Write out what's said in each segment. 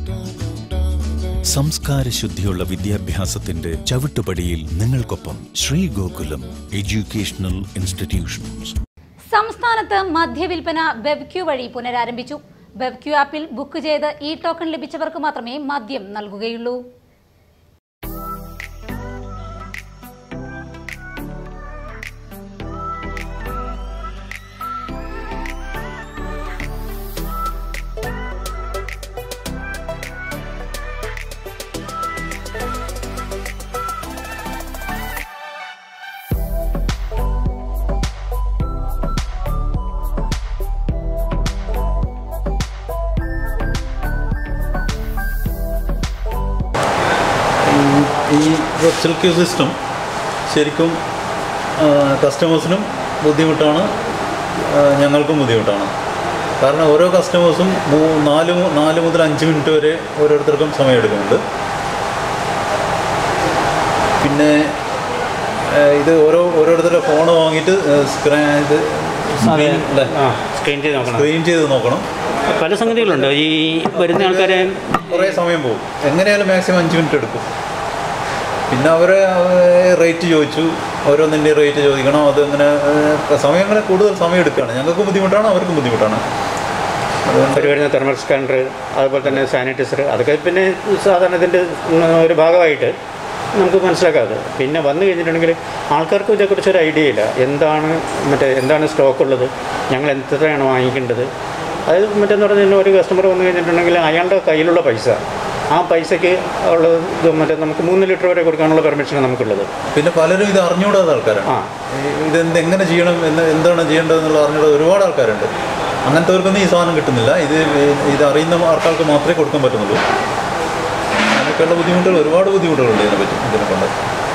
സംസ്കാര ശുദ്ധിയുള്ള വിദ്യാഭ്യാസത്തിന്റെ ചവിട്ടുപടിയിൽ നിങ്ങൾക്കൊപ്പം ശ്രീ ഗോകുലം എഡ്യൂക്കേഷണൽ ഇൻസ്റ്റിറ്റ്യൂഷൻസ് സംസ്ഥാനത്ത് മദ്യവിൽപ്പന വെബ്ക്യൂ വഴി പുനരാരംഭിച്ചു വെബ്ക്യൂ ആപ്പിൽ ബുക്ക് ചെയ്ത് ഇ ടോക്കൺ ലഭിച്ചവർക്ക് മാത്രമേ മദ്യം നൽകുകയുള്ളൂ ഈ വെർച്വൽ ക്യൂ സിസ്റ്റം ശരിക്കും കസ്റ്റമേഴ്സിനും ബുദ്ധിമുട്ടാണ് ആ, ഞങ്ങൾക്കും ബുദ്ധിമുട്ടാണ് കാരണം ഓരോ കസ്റ്റമേഴ്സും മൂ നാല് മു- നാല് മുതൽ അഞ്ച് മിനിറ്റ് വരെ ഓരോരുത്തർക്കും സമയമെടുക്കുന്നുണ്ട് പിന്നെ ആ, ഇത് ഓരോ ഓരോരുത്തരുടെ ഫോൺ വാങ്ങിയിട്ട് സ്ക്രാ ഇത് സ്ക്രീൻ അല്ലേ? ആ സ്ക്രീൻ ചെയ്ത് നോക്കണം സ്ക്രീൻ ചെയ്ത് നോക്കണം പല സംഗതികളുണ്ട് ഈ വരുന്ന ആൾക്കാരെ കുറേ സമയം പോകും എങ്ങനെയായാലും മാക്സിമം അഞ്ച് മിനിറ്റ് എടുക്കും പിന്നെ അവരെ റേറ്റ് ചോദിച്ചു ഓരോന്നിൻ്റെ റേറ്റ് ചോദിക്കണം അത് അങ്ങനെ ഏഹ്, സമയം അങ്ങനെ കൂടുതൽ സമയം എടുക്കുകയാണ് ഞങ്ങൾക്കും ബുദ്ധിമുട്ടാണ് അവർക്കും ബുദ്ധിമുട്ടാണ് അവർ വരുന്ന തെർമൽ സ്കാനർ അതുപോലെ തന്നെ സാനിറ്റൈസർ അതൊക്കെ പിന്നെ സാധാരണ ഇതിൻ്റെ ഒരു ഭാഗമായിട്ട് നമുക്ക് മനസ്സിലാക്കാതെ പിന്നെ വന്നു കഴിഞ്ഞിട്ടുണ്ടെങ്കിൽ ആൾക്കാർക്ക് ഇതേക്കുറിച്ച് ഒരു ഐഡിയ ഇല്ല എന്താണ് മറ്റേ എന്താണ് സ്റ്റോക്ക് ഉള്ളത് ഞങ്ങൾ എത്രയാണ് വാങ്ങിക്കേണ്ടത് അത് മറ്റേന്ന് പറഞ്ഞാൽ ഒരു കസ്റ്റമർ വന്നു കഴിഞ്ഞിട്ടുണ്ടെങ്കിൽ അയാളുടെ കയ്യിലുള്ള പൈസ ആ പൈസയ്ക്ക് ഉള്ളത് ഇത് മറ്റേ നമുക്ക് മൂന്ന് ലിറ്റർ വരെ കൊടുക്കാനുള്ള പെർമിഷനാണ് നമുക്കുള്ളത് പിന്നെ പലരും ഇത് അറിഞ്ഞുകൂടാത്ത ആൾക്കാരാണ് ആ ഈ- ഇതെന്ത് എങ്ങനെ ചെയ്യണം എന്ന് എന്താണ് ചെയ്യേണ്ടതെന്നുള്ള അറിഞ്ഞുകൂടാ ഒരുപാട് ആൾക്കാരുണ്ട് അങ്ങനത്തെവർക്കൊന്നും ഈ സാധനം കിട്ടുന്നില്ല ഇത് ഇത് അറിയുന്ന ആൾക്കാർക്ക് മാത്രമേ കൊടുക്കാൻ പറ്റുന്നുള്ളൂ അങ്ങനെയൊക്കെയുള്ള ബുദ്ധിമുട്ടുകൾ ഒരുപാട് ബുദ്ധിമുട്ടുകളുണ്ട് ഇതിനെ പറ്റി ഇതിനെ കൊണ്ട്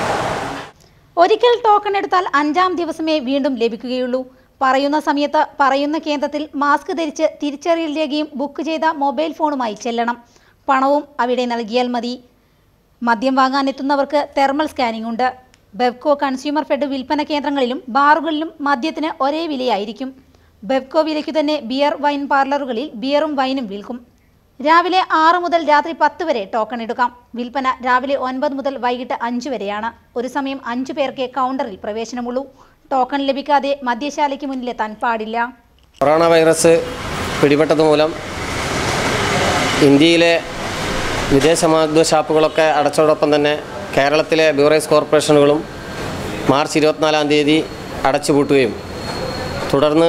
ഒരിക്കൽ ടോക്കൺ എടുത്താൽ അഞ്ചാം ദിവസമേ വീണ്ടും ലഭിക്കുകയുള്ളൂ പറയുന്ന സമയത്ത് പറയുന്ന കേന്ദ്രത്തിൽ മാസ്ക് ധരിച്ച് തിരിച്ചറിയൽ രേഖയും ബുക്ക് ചെയ്ത മൊബൈൽ ഫോണുമായി ചെല്ലണം പണവും അവിടെ നൽകിയാൽ മതി മദ്യം വാങ്ങാനെത്തുന്നവർക്ക് തെർമൽ സ്കാനിംഗ് ഉണ്ട് ബെവ്കോ കൺസ്യൂമർ ഫെഡ് വിൽപ്പന കേന്ദ്രങ്ങളിലും ബാറുകളിലും മദ്യത്തിന് ഒരേ വിലയായിരിക്കും ബെവ്കോ വിലയ്ക്കു തന്നെ ബിയർ വൈൻ പാർലറുകളിൽ ബിയറും വൈനും വിൽക്കും രാവിലെ ആറ് മുതൽ രാത്രി പത്ത് വരെ ടോക്കൺ എടുക്കാം വിൽപ്പന രാവിലെ ഒൻപത് മുതൽ വൈകിട്ട് അഞ്ച് വരെയാണ് ഒരു സമയം അഞ്ചു പേർക്ക് കൗണ്ടറിൽ പ്രവേശനമുള്ളൂ ടോക്കൺ ലഭിക്കാതെ മദ്യശാലയ്ക്ക് മുന്നിലെത്താൻ പാടില്ല കൊറോണ വൈറസ് പിടിപെട്ടത് മൂലം ഇന്ത്യയിലെ വിദേശ മദ്യ ഷാപ്പുകളൊക്കെ അടച്ചതോടൊപ്പം തന്നെ കേരളത്തിലെ ബ്യൂറേസ് കോർപ്പറേഷനുകളും മാർച്ച് ഇരുപത്തിനാലാം തീയതി അടച്ചുപൂട്ടുകയും തുടർന്ന്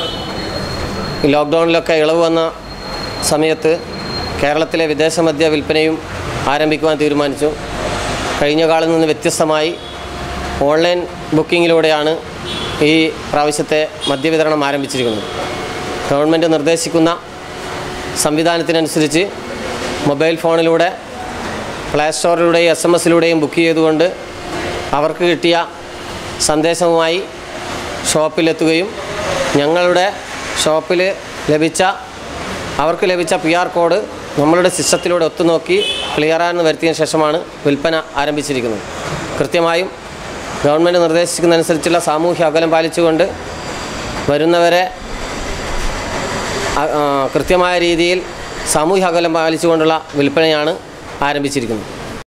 ഈ ലോക്ക്ഡൗണിലൊക്കെ ഇളവ് വന്ന സമയത്ത് കേരളത്തിലെ വിദേശ മദ്യ വിൽപ്പനയും ആരംഭിക്കുവാൻ തീരുമാനിച്ചു കഴിഞ്ഞ കാലത്ത് നിന്ന് വ്യത്യസ്തമായി ഓൺലൈൻ ബുക്കിങ്ങിലൂടെയാണ് ഈ പ്രാവശ്യത്തെ മദ്യവിതരണം ആരംഭിച്ചിരിക്കുന്നത് ഗവൺമെൻറ് നിർദ്ദേശിക്കുന്ന സംവിധാനത്തിനനുസരിച്ച് മൊബൈൽ ഫോണിലൂടെ പ്ലേ സ്റ്റോറിലൂടെയും എസ് എം എസിലൂടെയും ബുക്ക് ചെയ്തുകൊണ്ട് അവർക്ക് കിട്ടിയ സന്ദേശവുമായി ഷോപ്പിലെത്തുകയും ഞങ്ങളുടെ ഷോപ്പിൽ ലഭിച്ച അവർക്ക് ലഭിച്ച പി ആർ കോഡ് നമ്മളുടെ സിസ്റ്റത്തിലൂടെ ഒത്തുനോക്കി ക്ലിയറാന്ന് വരുത്തിയതിന് ശേഷമാണ് വിൽപ്പന ആരംഭിച്ചിരിക്കുന്നത് കൃത്യമായും ഗവൺമെൻറ് നിർദ്ദേശിക്കുന്നതനുസരിച്ചുള്ള സാമൂഹ്യ അകലം പാലിച്ചുകൊണ്ട് വരുന്നവരെ ആ, ആ, കൃത്യമായ രീതിയിൽ സാമൂഹ്യ അകലം പാലിച്ചുകൊണ്ടുള്ള വിൽപ്പനയാണ് ആരംഭിച്ചിരിക്കുന്നത്